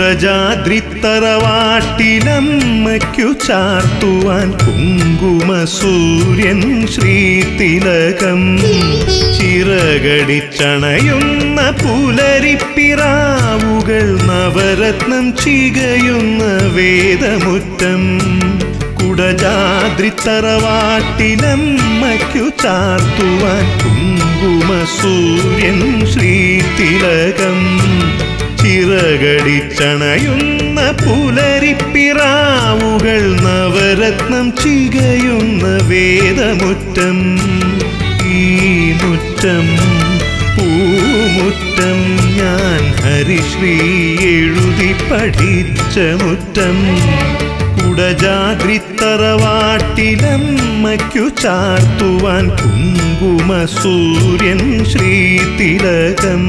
കുടജാദ്രിത്തറവാട്ടിലമ്മയ്ക്കു ചാർത്തുവാൻ കുങ്കുമ സൂര്യൻ ശ്രീതിലകം ചിറകടിച്ചണയുന്ന പുലരിപ്പിറാവുകൾ നവരത്നം ചികയുന്ന വേദമുറ്റം കുടജാദ്രിത്തറവാട്ടിലമ്മയ്ക്കു ചാർത്തുവാൻ കുങ്കുമ സൂര്യൻ ശ്രീതിലകം ചിറകടിച്ചണയുന്ന പുലരിപ്പിറാവുകൾ നവരത്നം ചികയുന്ന വേദമുറ്റം ഈ മുറ്റം പൂമുറ്റം ഞാൻ ഹരിശ്രീ എഴുതി പഠിച്ച മുറ്റം കുടജാദ്രിത്തറവാട്ടിലമ്മയ്ക്കു ചാർത്തുവാൻ കുങ്കുമ സൂര്യൻ ശ്രീതിലകം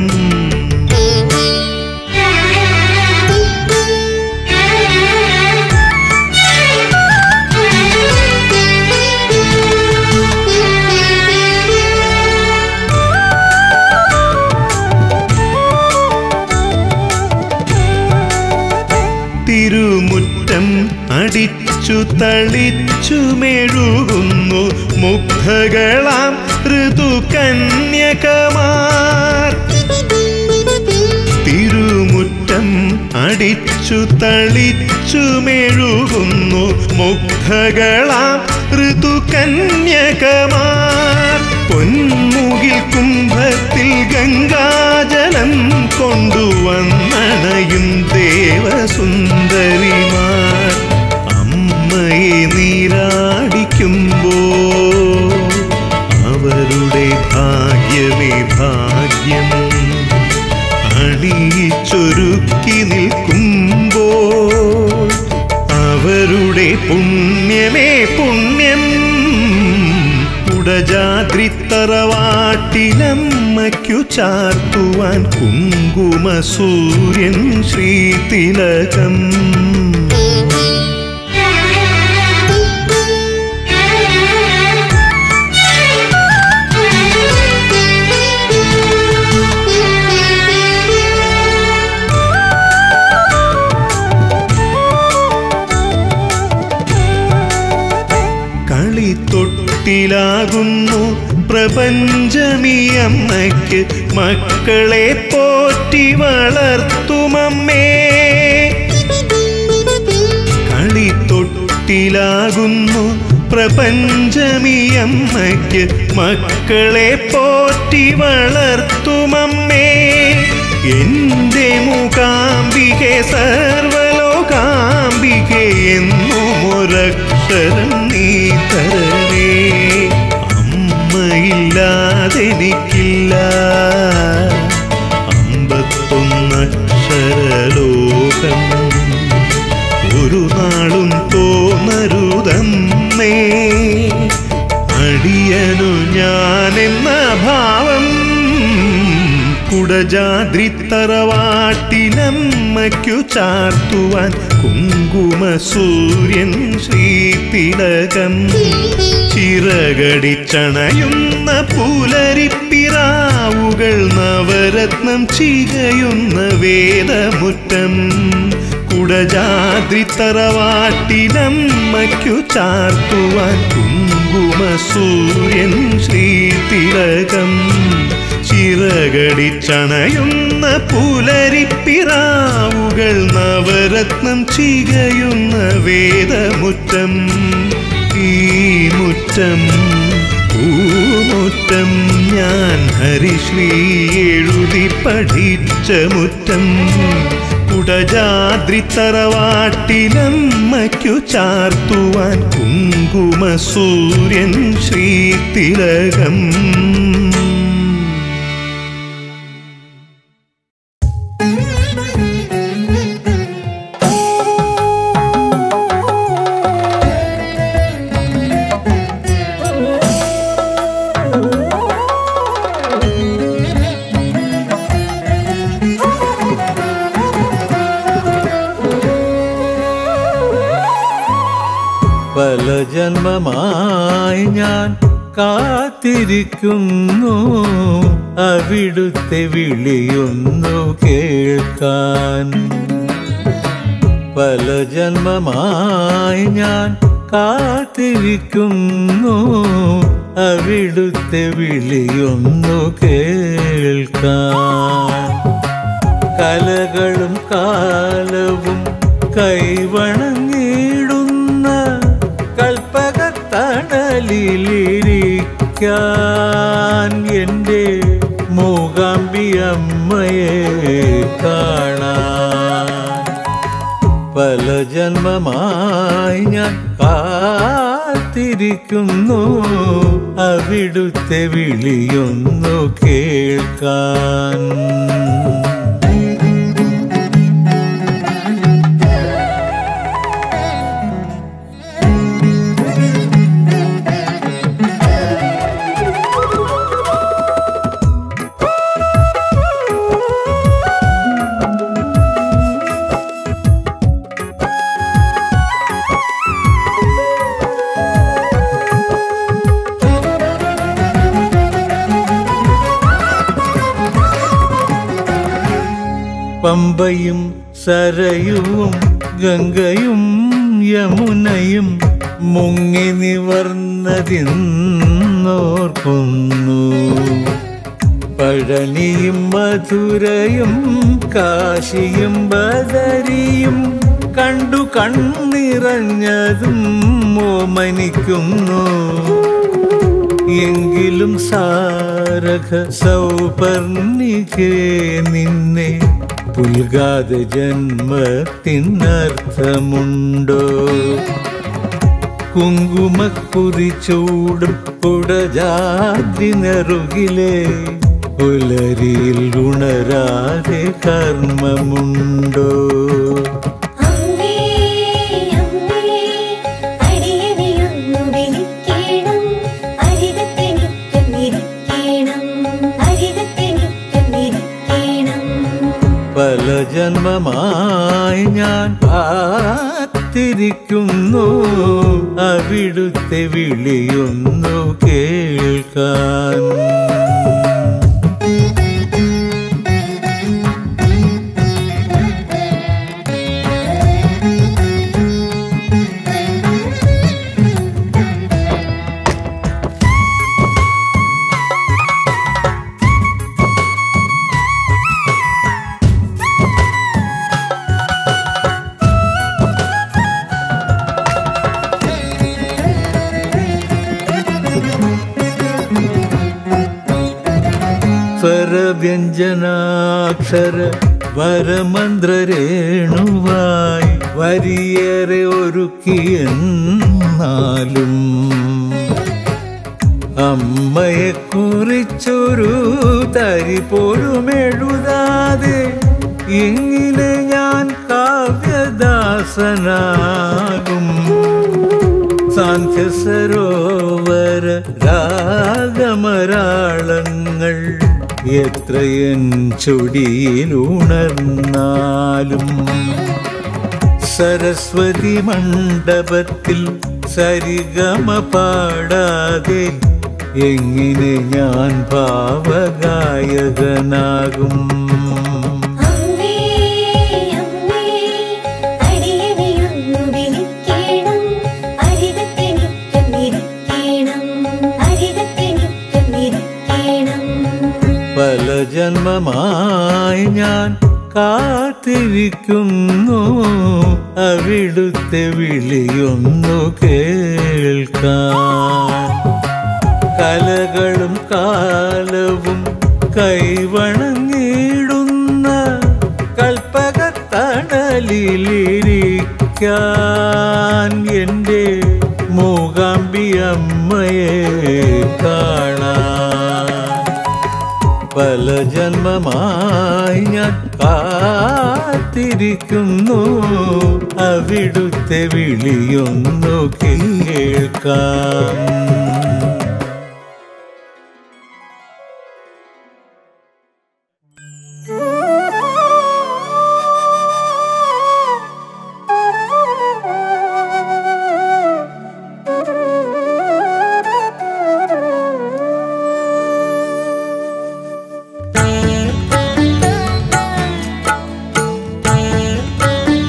തിരുമുറ്റം അടിച്ചു തളിച്ചു മെഴുകുന്നു മുഗ്ധകളാം ഋതുകന്യകമാർ തിരുമുറ്റം അടിച്ചു തളിച്ചു മെഴുകുന്നു മുഗ്ധകളാം ഋതുകന്യകമാർ പൊന്മുകിൽ കുംഭത്തിൽ ഗംഗാജലം കൊണ്ടുവന്നണയും ദേവസുന്ദരിമാർ അമ്മയെ നീരാടിക്കുമ്പോ അവരുടെ ഭാഗ്യമേ ഭാഗ്യം അണിയിച്ചൊരുക്കി നിൽക്കുമ്പോൾ അവരുടെ പുണ്യമേ പുണ്യം കുടജാദ്രിത്തറവാട്ടിലമ്മയ്ക്കു ചാർത്തുവാൻ കുങ്കുമ സൂര്യൻ ശ്രീതിലകം കളിത്തൊട്ടിലാകുന്നു പ്രപഞ്ചമിയമ്മയ്ക്ക് മക്കളെ പോറ്റി വളർത്തുമമ്മേ കളിത്തൊട്ടിലാകുന്നു പ്രപഞ്ചമിയമ്മയ്ക്ക് മക്കളെ പോറ്റി വളർത്തുമമ്മേ എന്റെ മൂകാംബികെ സർവലോകാംബികെ എന്നും ഒരക്ഷരം നീ തരണേ അമ്മയില്ലാതെനിക്കില്ല അമ്പത്തൊന്നക്ഷരലോകം ഒരു നാളും തോന്നരുതമ്മേ അടിയനു ഞാനെന്ന ഭാവം കുടജാദ്രിത്തറവാട്ടിലമ്മയ്ക്കു ചാർത്തുവാൻ കുങ്കുമ സൂര്യൻ ശ്രീതിലകം ചിറകടിച്ചണയുന്ന പുലരിപ്പിറാവുകൾ നവരത്നം ചികയുന്ന വേദമുറ്റം കുടജാദ്രിത്തറവാട്ടിലമ്മയ്ക്കു ചാർത്തുവാൻ കുങ്കുമ സൂര്യൻ ശ്രീതിലകം ചിറകടിച്ചണയുന്ന പുലരിപ്പിറാവുകൾ നവരത്നം ചികയുന്ന വേദമുറ്റം ഈ മുറ്റം പൂമുറ്റം ഞാൻ ഹരിശ്രീ എഴുതി പഠിച്ച മുറ്റം കുടജാദ്രിത്തറവാട്ടിലമ്മയ്ക്കു ചാർത്തുവാൻ കുങ്കുമ സൂര്യൻ ശ്രീതിലകം പല ജന്മമായി ഞാൻ കാത്തിരിക്കുന്നു അവിടുത്തെ വിളിയൊന്നു കേൾക്കാൻ പല ജന്മമായി ഞാൻ കാത്തിരിക്കുന്നു അവിടുത്തെ വിളിയൊന്നു കേൾക്കാൻ കലകളും കാലവും കൈവണങ്ങിടുന്ന കൽപ്പകത്തണലിലിരിക്കാൻ എൻ്റെ മൂകാംബിയമ്മയെ കാണാൻ പല ജന്മമായി ഞാൻ കാത്തിരിക്കുന്നു അവിടുത്തെ വിളിയൊന്നു കേൾക്കാൻ പമ്പയും സരയുവും ഗംഗയും യമുനയും മുങ്ങി നിവർന്നതിന്നോർക്കുന്നു പഴനിയും മധുരയും കാശിയും ബദരിയും കണ്ടു കണ്ണിറഞ്ഞതും ഓമനിക്കുന്നു എങ്കിലും സാരക സൗപർണികേ നിന്നെ പുൽകാതെ ജന്മത്തിനർത്ഥമുണ്ടോ കുങ്കുമക്കുറി ചൂടും കുടജാതി നെറുകിലെ പുലരിയിൽ ഉണരാതെ കർമ്മമുണ്ടോ അമ്മേ അമ്മേ അടിയനെയൊന്നു വിളിക്കണം അരികത്തെനിക്കൊന്നിരിക്കണം അരികത്തെനിക്കൊന്നിരിക്കണം പല ജന്മമായി ഞാൻ കാത്തിരിക്കുന്നു അവിടുത്തെ വിളിയൊന്നു കേൾക്കാൻ സ്വരവ്യഞ്ജനാക്ഷര വരമന്ത്രരേണുവായി വരിയേറെ ഒരുക്കിയെന്നാലും അമ്മയെ കുറിച്ചൊരു തരി പോലും എഴുതാതെ എങ്ങനെ ഞാൻ കാവ്യദാസനാകും സാന്ധ്യ സരോവര രാഗമരാളങ്ങൾ എത്രയൻ ചൊടിയിൽ ഉണർന്നാലും സരസ്വതി മണ്ഡപത്തിൽ സരിഗമ പാടാതെ എങ്ങനെ ഞാൻ ഭാവഗായകനാകും അമ്മേ അമ്മേ അടിയനെയൊന്നു വിളിക്കണം അരികത്തെനിക്കൊന്നിരിക്കണം അരികത്തെനിക്കൊന്നിരിക്കണം പല ജന്മമായി ഞാൻ കാത്തിരിക്കുന്നു അവിടുത്തെ വിളിയൊന്നു കേൾക്കാൻ കലകളും കാലവും കൈവണങ്ങിടുന്ന കൽപ്പകത്തണലിലിരിക്കാൻ എൻ്റെ മൂകാംബിയമ്മയെ കാണാൻ പല ജന്മമായി ഞാൻ കാത്തിരിക്കുന്നു അവിടുത്തെ വിളിയൊന്നു കേൾക്കാം Thank you.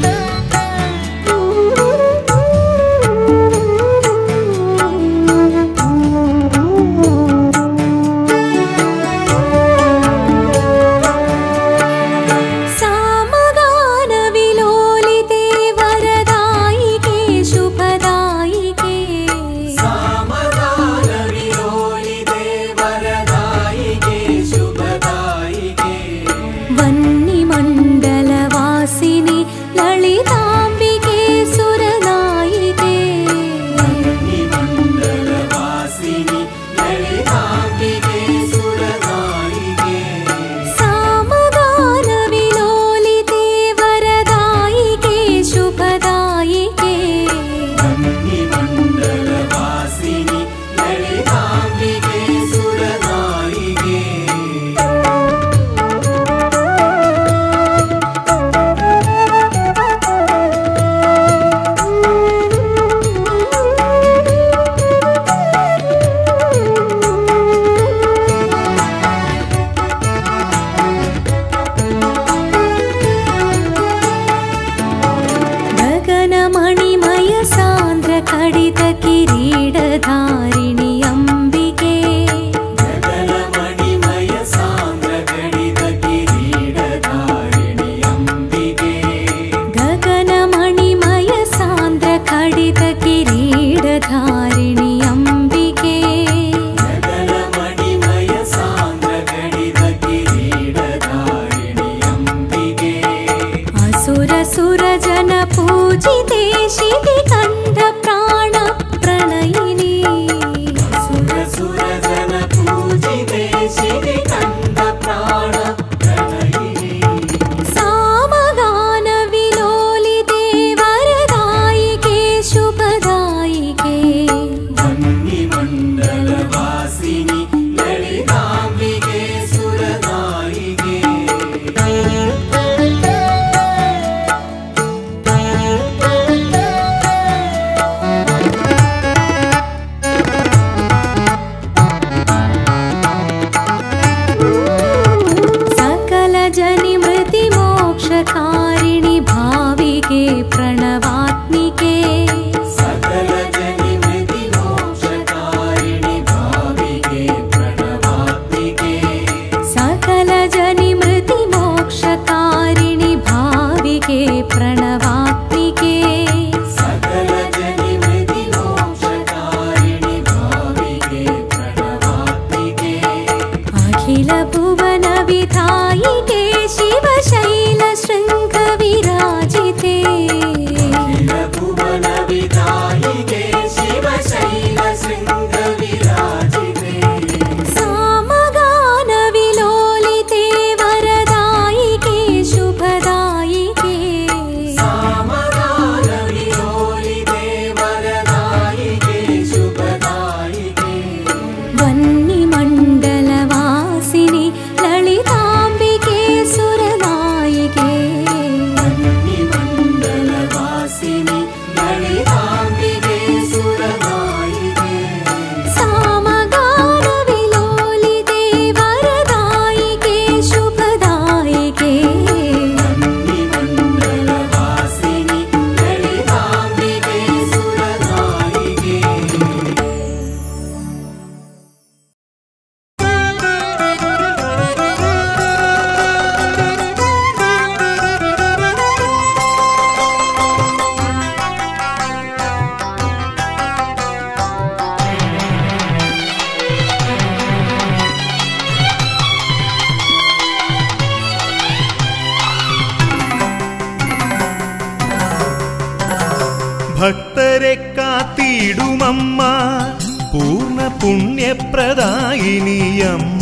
ഭക്തരെ കാത്തിടുമമ്മ പൂർണ്ണ പുണ്യപ്രദായിനിയമ്മ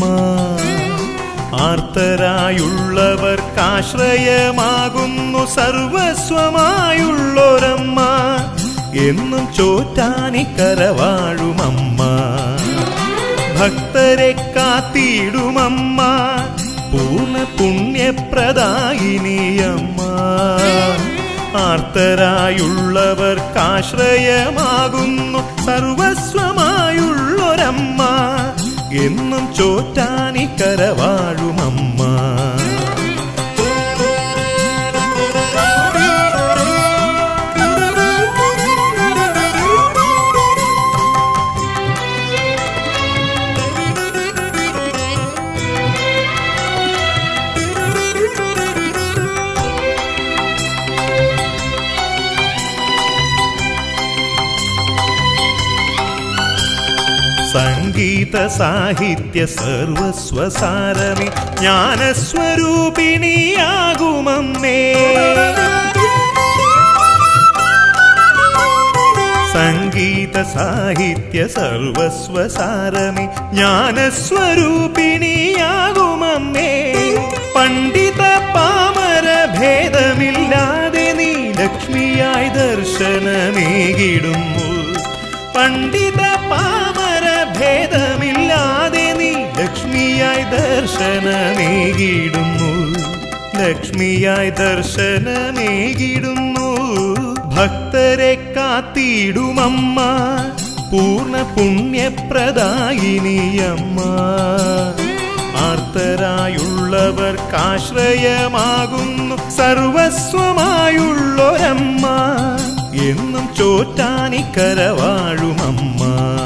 ആർത്തരായുള്ളവർക്കാശ്രയമാകുന്നു സർവസ്വമായുള്ളൊരമ്മ എന്നും ചോറ്റാനിക്കരവാഴുമമ്മ ഭക്തരെ കാത്തിടുമമ്മ പൂർണ്ണ പുണ്യപ്രദായിനിയമ്മ ആർത്തരായുള്ളവർക്കാശ്രയമാകുന്നു സർവസ്വമായുള്ളൊരമ്മ എന്നും ചോറ്റാനിക്കരവാഴുമമ്മ സംഗീത സാഹിത്യ സർവസ്വസാരമി ജ്ഞാനസ്വരൂപിണിയാകുമമ്മേ സംഗീത സാഹിത്യ സർവസ്വസാരമി ജ്ഞാനസ്വരൂപിണിയാകുമമ്മേ പണ്ഡിത പാമര ഭേദമില്ലാതെ നീ ലക്ഷ്മിയായി ദർശനമേകിടുന്നു പണ്ഡിത പാമര ഭേദമില്ലാതെ നീ ലക്ഷ്മിയായി ദർശനമേകിടുന്നു ലക്ഷ്മിയായി ദർശനമേകിടുന്നു ഭക്തരെ കാത്തിടുമമ്മ പൂർണ്ണ പുണ്യപ്രദായിനിയമ്മ ആർത്തരായുള്ളവർക്കാശ്രയമാകുന്നു സർവസ്വമായുള്ളൊരമ്മ എന്നും ചോറ്റാനിക്കരവാഴുമമ്മ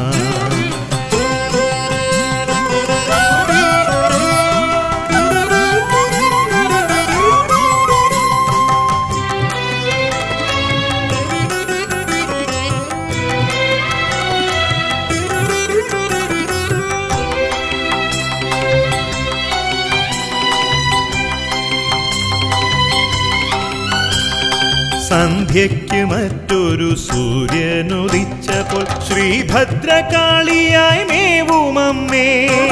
സന്ധ്യയ്ക്ക് മറ്റൊരു സൂര്യനുദിച്ചപ്പോൾ ശ്രീഭദ്രകാളിയായി മേവുമമ്മേ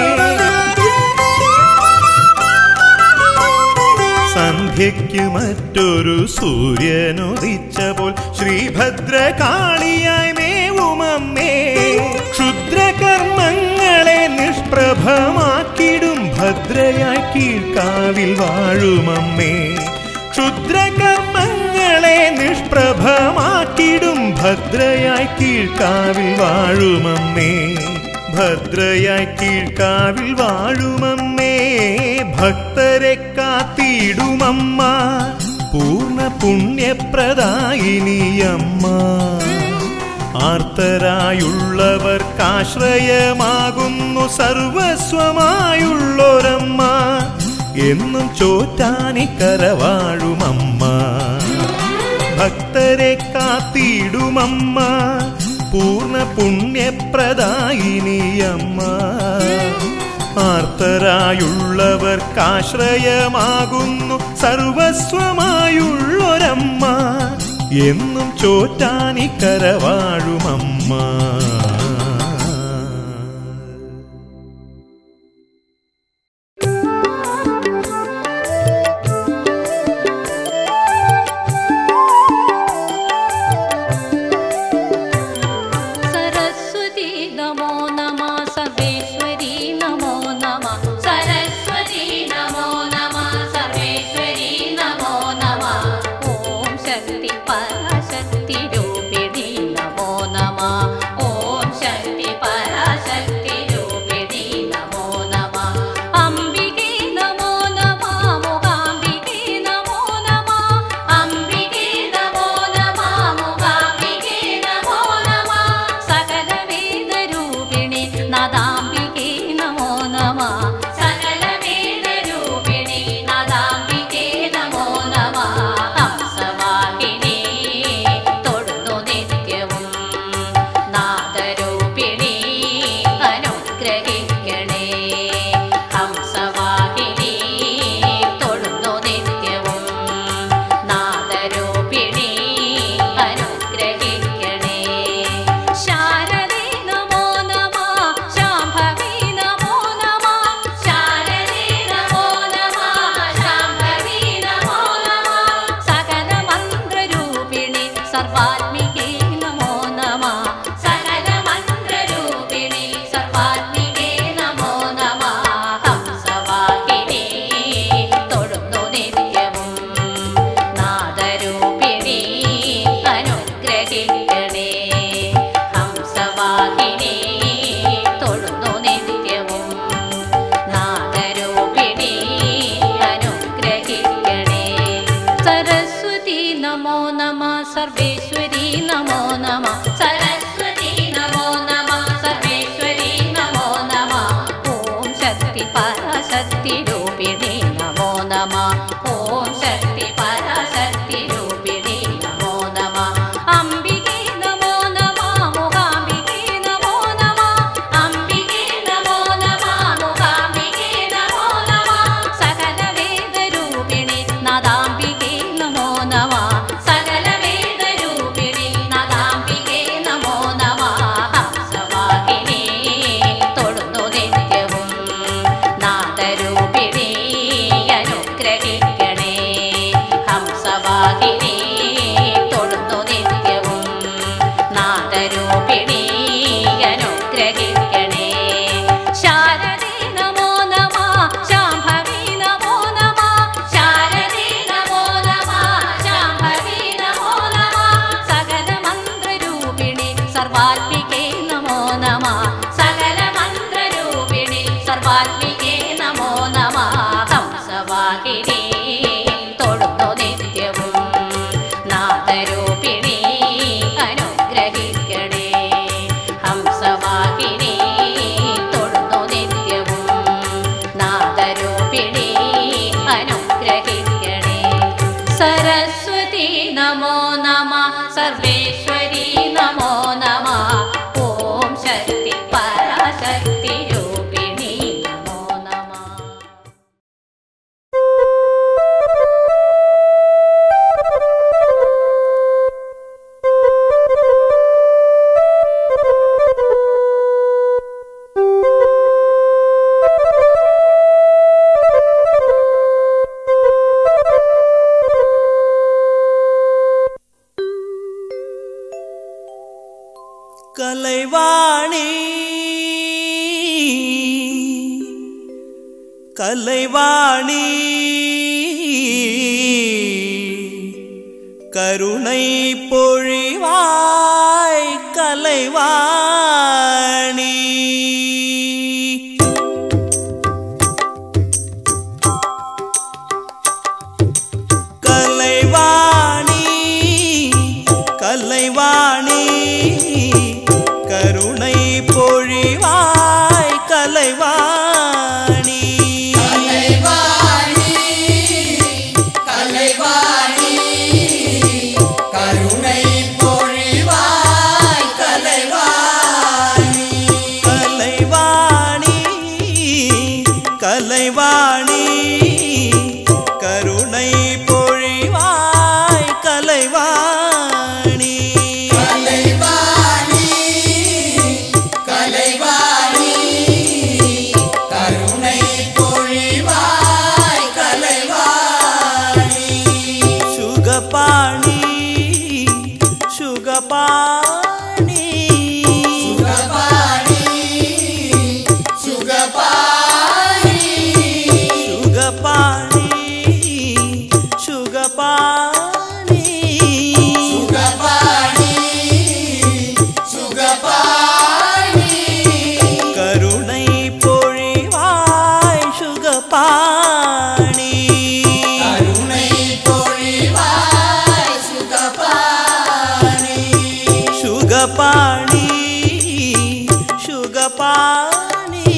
സന്ധ്യയ്ക്ക് മറ്റൊരു സൂര്യനുദിച്ചപ്പോൾ ശ്രീഭദ്രകാളിയായി മേവുമമ്മേ ക്ഷുദ്രകർമ്മങ്ങളെ നിഷ്പ്രഭമാക്കിടും ഭദ്രയായി കീഴ്ക്കാവിൽ വാഴുമമ്മേ ക്ഷുദ്രകർമ്മങ്ങളെ നിഷ്പ്രഭമാക്കിടും ഭദ്രയായി കീഴ്ക്കാവിൽ വാഴുമമ്മേ ഭദ്രയായി കീഴ്ക്കാവിൽ വാഴുമമ്മേ ഭക്തരെ കാത്തിടുമമ്മ പൂർണ്ണ പുണ്യപ്രദായിനിയമ്മ ആർത്തരായുള്ളവർക്കാശ്രയമാകുന്നു സർവസ്വമായുള്ളൊരമ്മ എന്നും ചോറ്റാനിക്കരവാഴുമമ്മ ഭക്തരെ കാത്തിടുമമ്മ പൂർണ്ണ പുണ്യപ്രദായിനിയമ്മ ആർത്തരായുള്ളവർക്കാശ്രയമാകുന്നു സർവസ്വമായുള്ളൊരമ്മ എന്നും ചോറ്റാനിക്കരവാഴുമമ്മ सरस्वती नमो नमः सर्वेश्वरी नमो नमः सरस्वती नमो नमः सर्वेश्वरी नमो नमः ॐ शक्ति पराशक्ति रूपिणी नमो नमः ॐ शक्ति पराशक्ति रूपिणी नमो नमः अम्बिके नमो नमः मुगाम्बिके नमो नमः अम्बिके नमो नमः मुगाम्बिके नमो नमः सकलवेदरूपिणि கலைவாணி கருணை பொழிவாய் கலைவாணி கலைவாணி கலைவாணி கருணை பொழிவாய் கலைவாணி கலைவாணி கலைவாணி கருணை பொழிவாய் கலைவாணி சுகபாணி சுகபாணி சுகபாணி சுகபாணி கருணை பொழிவாய் சுகபாணி சுகபாணி சுகபாணி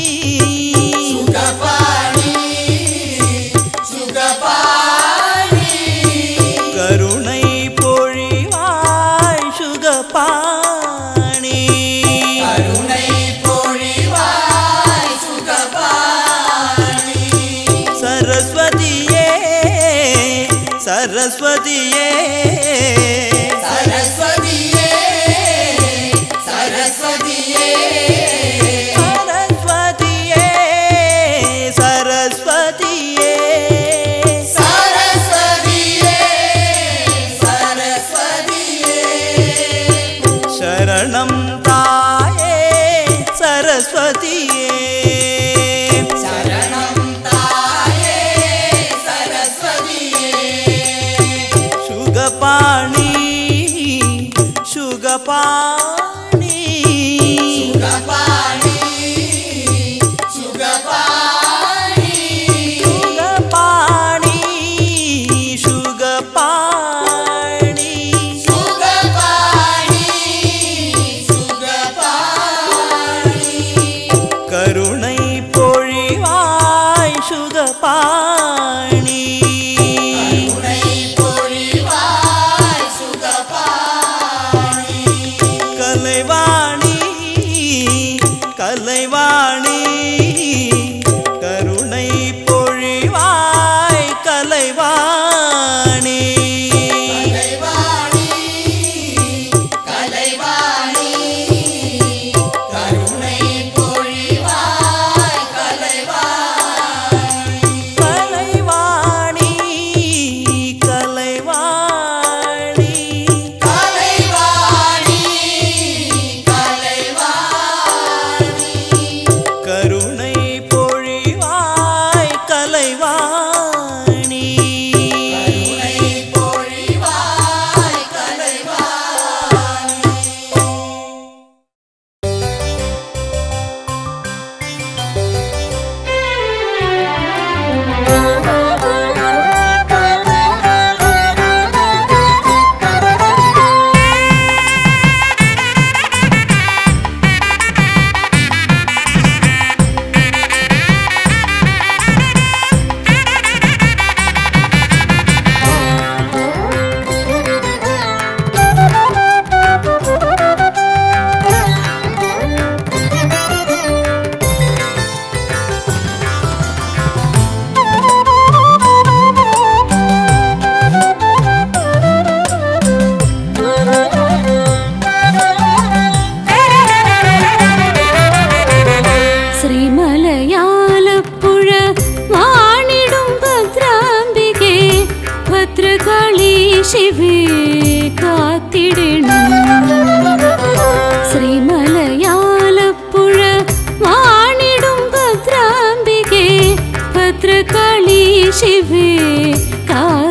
கருணை பொழிவாய் சுகபாணி சரஸ்வதியே சரஸ்வதியே சரஸ்வதியே சரஸ்வதியே சரணம் தாயே சரஸ்வதியே சுகபாணி சுகபாணி சுகபாணி சுகபாணி கருணை பொழிவாய் சுகபாணி கலைவாணி கலைவாணி கருணை பொழிவாய் கலைவாணி கலைவாணி கலைவாணி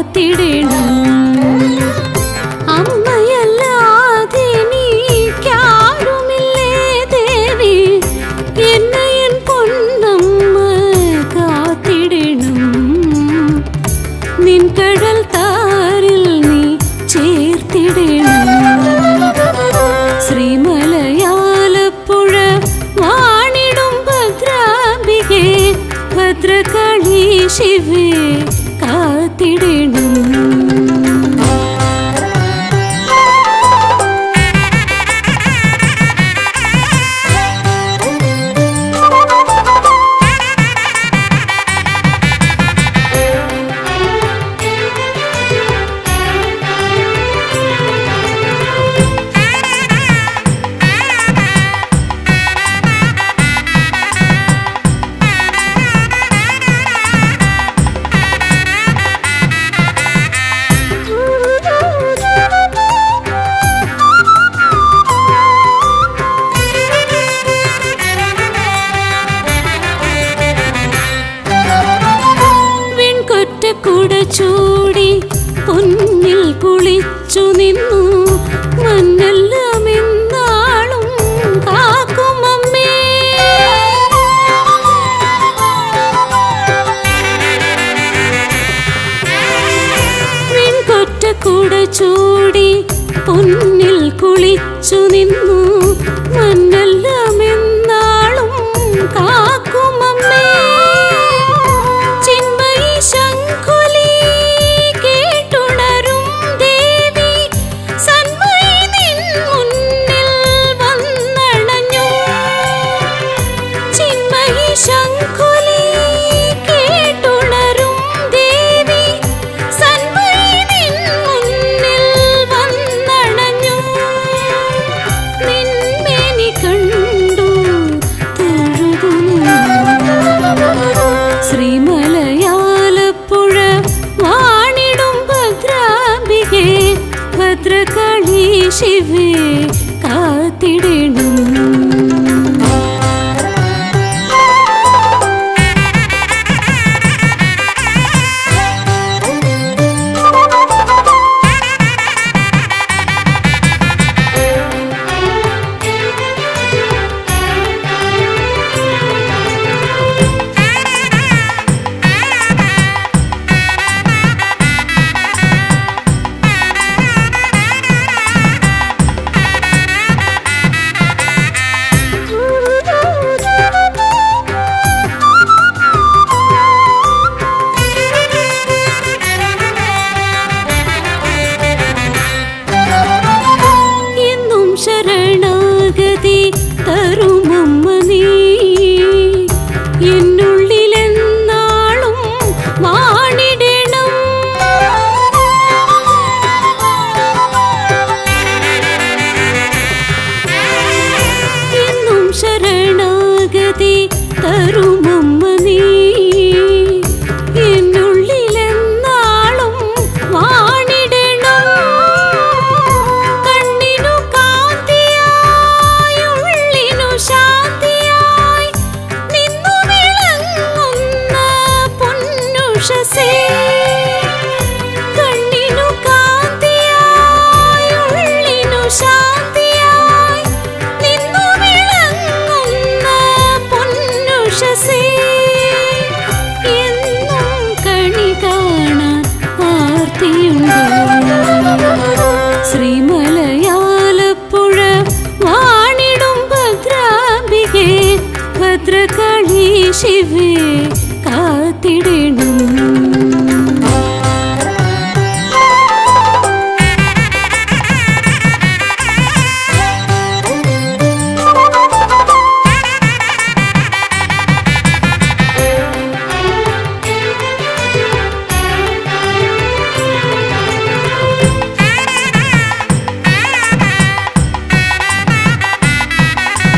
കാത്തിടണം അമ്മയല്ലാതെ നീക്കാരുമില്ലേ ദേവി എന്നെ എൻ പൊന്നമ്മ കാത്തിടണം നിൻ കഴൽ താരിൽ നീ ചേർത്തിടണം ശ്രീമലയാലപ്പുഴ വാണിടും ഭദ്രാംബികെ ഭദ്രകാളി ശിവേ കാത്തിടണം വെൺകൊറ്റക്കുട ചൂടി പൊന്നിൽ കുളിച്ചു നിന്നു മണ്ണെല്ലാം എന്നാളും കാക്കുമമ്മേ വെൺകൊറ്റക്കുട ചൂടി പൊന്നിൽ കുളിച്ചു നിന്നു മണ്ണെല്ലാം എന്നാളും കാക്കുമമ്മേ ചിന്മയി ശംഖുലി കേട്ടുണരും ദേവി സന്മയി നിൻ മുന്നിൽ വന്നണഞ്ഞു ചിന്മയി ശംഖുലി കേട്ടുണരും ദേവി സന്മയി നിൻ മുന്നിൽ വന്നണഞ്ഞു നിന്മേനി കണ്ടു തൊഴുതുന്നു ശ്രീമലയാലപ്പുഴ വാണിടും ഭദ്രാംബികെ ഭദ്രകാളി ശിവേ കാത്തിടണം എന്നും ശരണാഗതി തരുമമ്മ നീ എന്നുള്ളിലെന്നാളും വാണിടണം എന്നും ശരണാഗതി തരുമമ്മ നീ എന്നുള്ളിലെന്നാളും വാണിടണം കണ്ണിനു കാന്തിയായി ഉള്ളിനു ശാന്തിയായി നിന്നു വിളങ്ങുന്ന പൊന്നുഷസേ കണ്ണിനു കാന്തിയായി ഉള്ളിനു ശാന്തിയായി നിന്നു വിളങ്ങുന്ന പൊന്നുഷസേ എന്നും കണി കാണാൻ ആർത്തിയുണ്ട് ശ്രീമലയാലപ്പുഴ വാണിടും ഭദ്രാംബികെ ഭദ്രകാളി ശിവേ കാത്തിടണം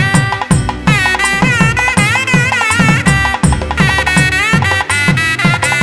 ആ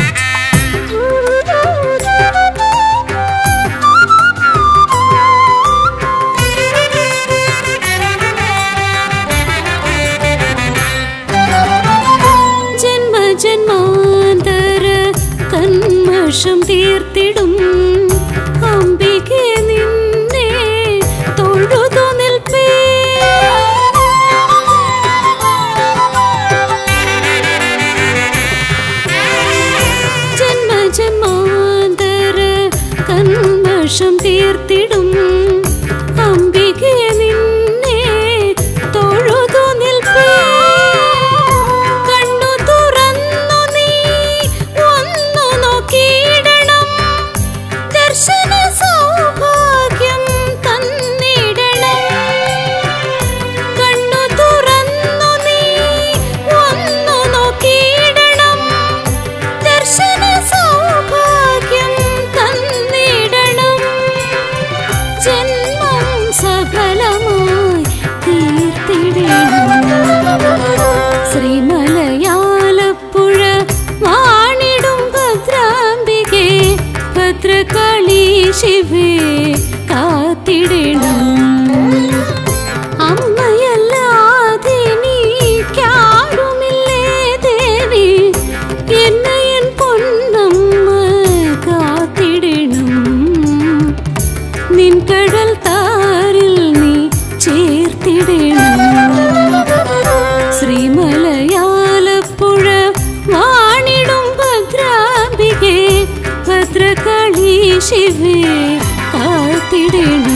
ഭദ്രകളി ശിവേ കാത്തിടണം